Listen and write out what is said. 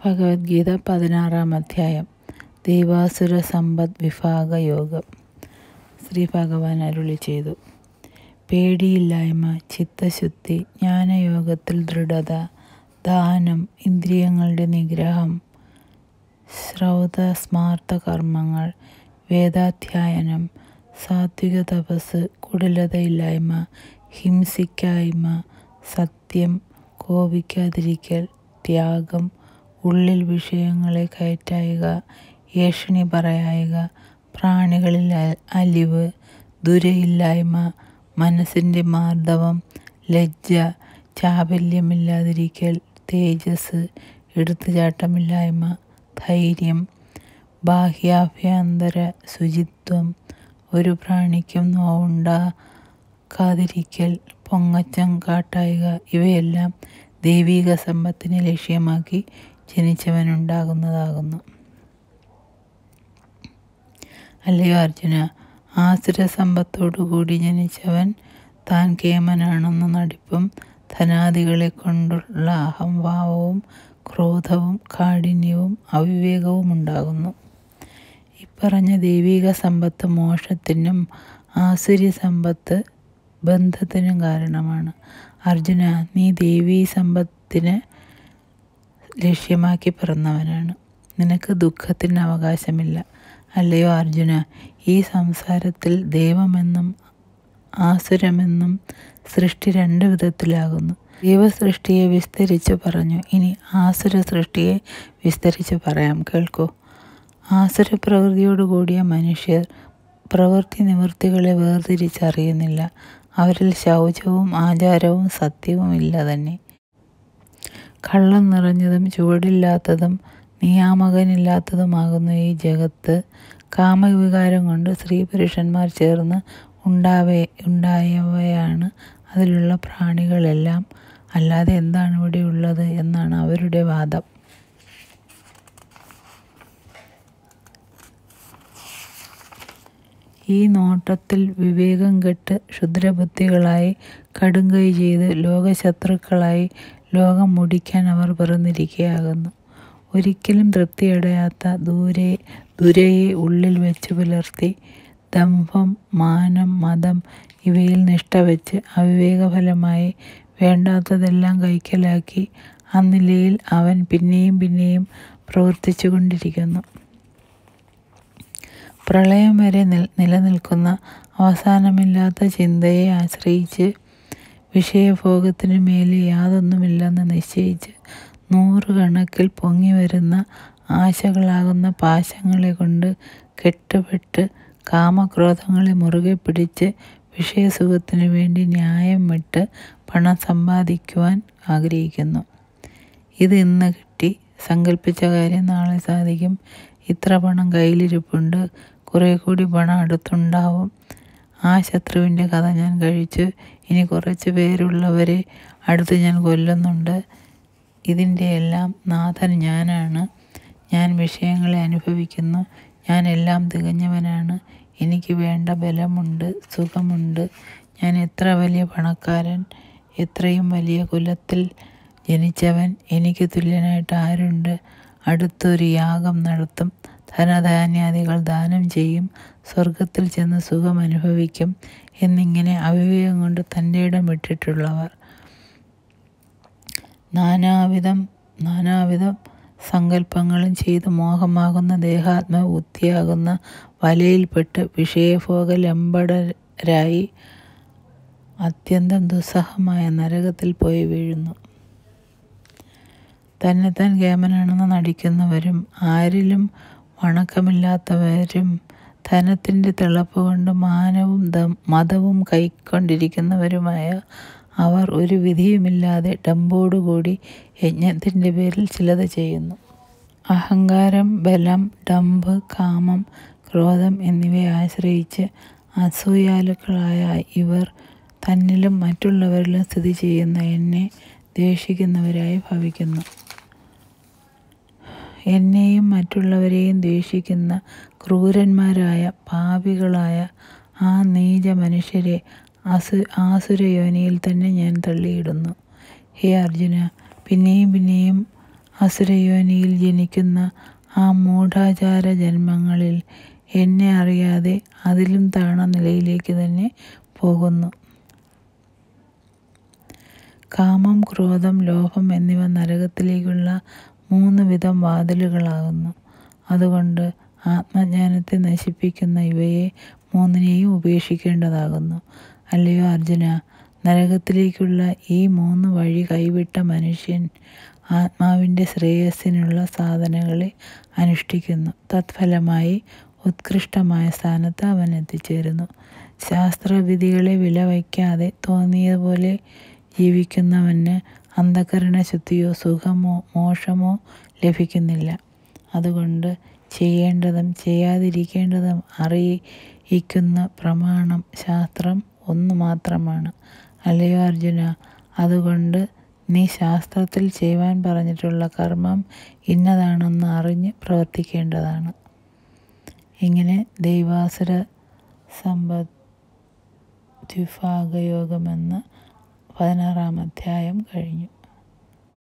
ഭഗവത്ഗീത പതിനാറാം അധ്യായം ദൈവാസുര സമ്പദ് വിഭാഗ യോഗം ശ്രീ ഭഗവാൻ അരുളി ചെയ്തു പേടിയില്ലായ്മ ചിത്തശുദ്ധി ജ്ഞാനയോഗത്തിൽ ദൃഢത ദാനം ഇന്ദ്രിയങ്ങളുടെ നിഗ്രഹം ശ്രൗത സ്മാർത്ഥ കർമ്മങ്ങൾ വേദാധ്യായനം സാത്വിക തപസ് കുടിലതയില്ലായ്മ ഹിംസിക്കായ്മ സത്യം കോപിക്കാതിരിക്കൽ ത്യാഗം ഉള്ളിൽ വിഷയങ്ങളെ കയറ്റായുക ഏഷണി പറയായുക പ്രാണികളിൽ അ- അലിവ് ദുരയില്ലായ്മ മനസ്സിൻ്റെ മാർദ്ദവം ലജ്ജ ചാബല്യമില്ലാതിരിക്കൽ തേജസ് എടുത്തുചാട്ടമില്ലായ്മ ധൈര്യം ബാഹ്യാഭ്യന്തര ശുചിത്വം ഒരു പ്രാണിക്കും നോവുണ്ടാക്കാതിരിക്കൽ പൊങ്ങച്ചം കാട്ടായുക ഇവയെല്ലാം ദൈവീക സമ്പത്തിനെ ലക്ഷ്യമാക്കി ജനിച്ചവനുണ്ടാകുന്നതാകുന്നു അല്ലയോ അർജുന ആസുര സമ്പത്തോടുകൂടി ജനിച്ചവൻ താൻ കേമനാണെന്ന നടിപ്പും ധനാദികളെ കൊണ്ടുള്ള അഹംഭാവവും ക്രോധവും കാഠിന്യവും അവിവേകവും ഉണ്ടാകുന്നു ഇപ്പറഞ്ഞ ദൈവിക സമ്പത്ത് മോക്ഷത്തിനും ആസുരി സമ്പത്ത് ബന്ധത്തിനും കാരണമാണ് അർജുന നീ ദൈവീ സമ്പത്തിന് ലക്ഷ്യമാക്കി പിറന്നവനാണ് നിനക്ക് ദുഃഖത്തിന് അവകാശമില്ല അല്ലയോ അർജുന ഈ സംസാരത്തിൽ ദൈവമെന്നും ആസുരമെന്നും സൃഷ്ടി രണ്ട് വിധത്തിലാകുന്നു ദൈവസൃഷ്ടിയെ വിസ്തരിച്ച് പറഞ്ഞു ഇനി ആസുര സൃഷ്ടിയെ വിസ്തരിച്ച് പറയാം കേൾക്കൂ ആസുര പ്രകൃതിയോടുകൂടിയ മനുഷ്യർ പ്രവൃത്തി നിവൃത്തികളെ വേർതിരിച്ചറിയുന്നില്ല അവരിൽ ശൗചവും ആചാരവും സത്യവും ഇല്ല തന്നെ കള്ളം നിറഞ്ഞതും ചുവടില്ലാത്തതും നിയാമകനില്ലാത്തതുമാകുന്ന ഈ ജഗത്ത് കാമവികാരം കൊണ്ട് സ്ത്രീ പുരുഷന്മാർ ചേർന്ന് ഉണ്ടാവേ ഉണ്ടായവയാണ് അതിലുള്ള പ്രാണികളെല്ലാം അല്ലാതെ എന്താണ് ഇവിടെ ഉള്ളത് എന്നാണ് അവരുടെ വാദം ഈ നോട്ടത്തിൽ വിവേകം കെട്ട് ക്ഷുദ്രബുദ്ധികളായി കടുങ്കൈ ചെയ്ത് ലോകശത്രുക്കളായി ലോകം മുടിക്കാൻ അവർ പിറന്നിരിക്കുകയാകുന്നു ഒരിക്കലും തൃപ്തിയടയാത്ത ദൂരെ ദുരയെ ഉള്ളിൽ വെച്ച് പുലർത്തി ദംഭം മാനം മതം ഇവയിൽ നിഷ്ഠ വെച്ച് അവിവേകഫലമായി വേണ്ടാത്തതെല്ലാം കൈക്കലാക്കി ആ നിലയിൽ അവൻ പിന്നെയും പിന്നെയും പ്രവർത്തിച്ചു കൊണ്ടിരിക്കുന്നു പ്രളയം വരെ നിൽ നിലനിൽക്കുന്ന അവസാനമില്ലാത്ത ചിന്തയെ ആശ്രയിച്ച് വിഷയഭോഗത്തിനു മേലെ യാതൊന്നുമില്ലെന്ന് നിശ്ചയിച്ച് നൂറുകണക്കിൽ പൊങ്ങി വരുന്ന ആശകളാകുന്ന പാശങ്ങളെ കൊണ്ട് കെട്ടുപെട്ട് കാമക്രോധങ്ങളെ മുറുകെ പിടിച്ച് വിഷയസുഖത്തിനു വേണ്ടി ന്യായം വിട്ട് പണം സമ്പാദിക്കുവാൻ ആഗ്രഹിക്കുന്നു ഇത് ഇന്ന് കിട്ടി സങ്കല്പിച്ച കാര്യം നാളെ സാധിക്കും ഇത്ര പണം കയ്യിലിരിപ്പുണ്ട് കുറേ കൂടി പണം അടുത്തുണ്ടാവും ആ ശത്രുവിൻ്റെ കഥ ഞാൻ കഴിച്ചു ഇനി കുറച്ച് പേരുള്ളവരെ അടുത്ത് ഞാൻ കൊല്ലുന്നുണ്ട് ഇതിൻ്റെ എല്ലാം നാഥൻ ഞാനാണ് ഞാൻ വിഷയങ്ങളെ അനുഭവിക്കുന്നു ഞാൻ എല്ലാം തികഞ്ഞവനാണ് എനിക്ക് വേണ്ട ബലമുണ്ട് സുഖമുണ്ട് ഞാൻ എത്ര വലിയ പണക്കാരൻ എത്രയും വലിയ കുലത്തിൽ ജനിച്ചവൻ എനിക്ക് തുല്യനായിട്ട് ആരുണ്ട് അടുത്തൊരു യാഗം നടത്തും ധനധാന്യാദികൾ ദാനം ചെയ്യും സ്വർഗത്തിൽ ചെന്ന് സുഖം അനുഭവിക്കും എന്നിങ്ങനെ അവിവേകം കൊണ്ട് തൻ്റെ ഇടം വിട്ടിട്ടുള്ളവർ നാനാവിധം നാനാവിധം സങ്കല്പങ്ങളും ചെയ്ത് മോഹമാകുന്ന ദേഹാത്മ ബുദ്ധിയാകുന്ന വലയിൽപ്പെട്ട് വിഷയഭോഗലമ്പടരായി അത്യന്തം ദുസ്സഹമായ നരകത്തിൽ പോയി വീഴുന്നു തന്നെത്താൻ കേമനാണെന്ന് നടിക്കുന്നവരും ആരിലും വണക്കമില്ലാത്തവരും ധനത്തിൻ്റെ തിളപ്പ് കൊണ്ട് മാനവും ദം- മതവും കൈക്കൊണ്ടിരിക്കുന്നവരുമായ അവർ ഒരു വിധിയുമില്ലാതെ ഡമ്പോടുകൂടി യജ്ഞത്തിൻ്റെ പേരിൽ ചിലത് ചെയ്യുന്നു അഹങ്കാരം ബലം ഡംഭ് കാമം ക്രോധം എന്നിവയെ ആശ്രയിച്ച് അസൂയാലുക്കളായ ഇവർ തന്നിലും മറ്റുള്ളവരിലും സ്ഥിതി ചെയ്യുന്ന എന്നെ ദ്വേഷിക്കുന്നവരായി ഭവിക്കുന്നു എന്നെയും മറ്റുള്ളവരെയും ദ്വേഷിക്കുന്ന ക്രൂരന്മാരായ പാപികളായ ആ നീച മനുഷ്യരെ അസു ആസുരയോനിയിൽ തന്നെ ഞാൻ തള്ളിയിടുന്നു ഹേ അർജുന പിന്നെയും പിന്നെയും അസുരയോനിയിൽ ജനിക്കുന്ന ആ മൂഢാചാര ജന്മങ്ങളിൽ എന്നെ അറിയാതെ അതിലും താണ നിലയിലേക്ക് തന്നെ പോകുന്നു കാമം ക്രോധം ലോഭം എന്നിവ നരകത്തിലേക്കുള്ള മൂന്ന് വിധം വാതിലുകളാകുന്നു അതുകൊണ്ട് ആത്മജ്ഞാനത്തെ നശിപ്പിക്കുന്ന ഇവയെ മൂന്നിനെയും ഉപേക്ഷിക്കേണ്ടതാകുന്നു അല്ലയോ അർജുന നരകത്തിലേക്കുള്ള ഈ മൂന്ന് വഴി കൈവിട്ട മനുഷ്യൻ ആത്മാവിൻ്റെ ശ്രേയസ്സിനുള്ള സാധനകളെ അനുഷ്ഠിക്കുന്നു തത്ഫലമായി ഉത്കൃഷ്ടമായ സ്ഥാനത്ത് അവൻ എത്തിച്ചേരുന്നു ശാസ്ത്രവിധികളെ വില വയ്ക്കാതെ തോന്നിയതുപോലെ ജീവിക്കുന്നവന് അന്ധകരണ ശുദ്ധിയോ സുഖമോ മോക്ഷമോ ലഭിക്കുന്നില്ല അതുകൊണ്ട് ചെയ്യേണ്ടതും ചെയ്യാതിരിക്കേണ്ടതും അറിയിക്കുന്ന പ്രമാണം ശാസ്ത്രം ഒന്നു മാത്രമാണ് അല്ലയോ അർജുന അതുകൊണ്ട് നീ ശാസ്ത്രത്തിൽ ചെയ്യുവാൻ പറഞ്ഞിട്ടുള്ള കർമ്മം ഇന്നതാണെന്ന് അറിഞ്ഞ് പ്രവർത്തിക്കേണ്ടതാണ് ഇങ്ങനെ ദൈവാസുര സമ്പദ്വിഭാഗയോഗമെന്ന പതിനാറാം അധ്യായം കഴിഞ്ഞു